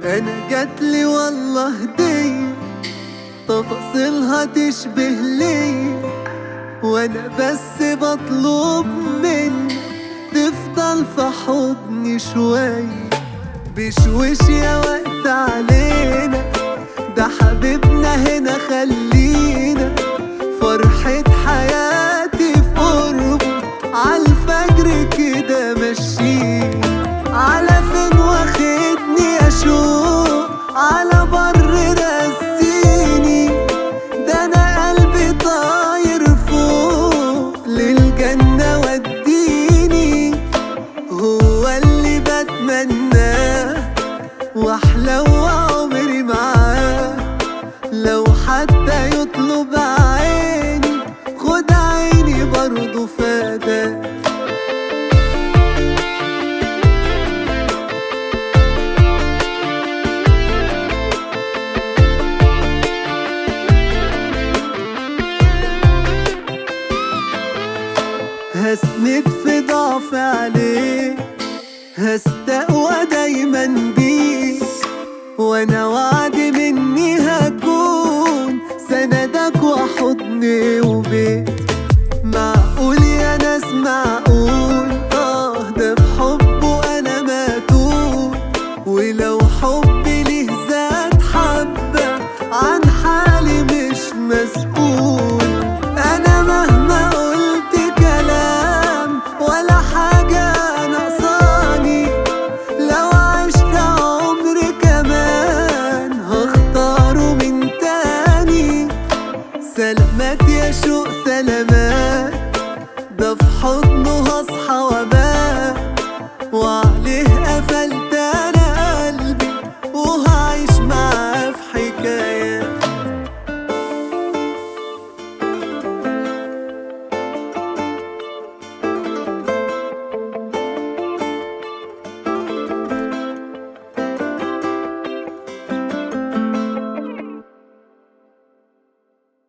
انا جاتلي والله هدية تفاصيلها تشبه ليا وانا بس بطلب منك تفضل في حضني شوية بشوش يا وقت علينا ده حبيبنا هنا خلينا فرحة حياتي في قربه عالفجر كده ماشيين على فين واخدني اشوق على بر رسيني ده انا قلبي طاير فوق للجنة وديني هو اللي بتمناه واحلى وعمري معاه لو حتى يطلب عيني خد عيني برضه فداه هسند في ضعف عليه هستقوى دايما بيك وانا وعد مني هكون سندك وحضني وبيت معقول يا ناس معقول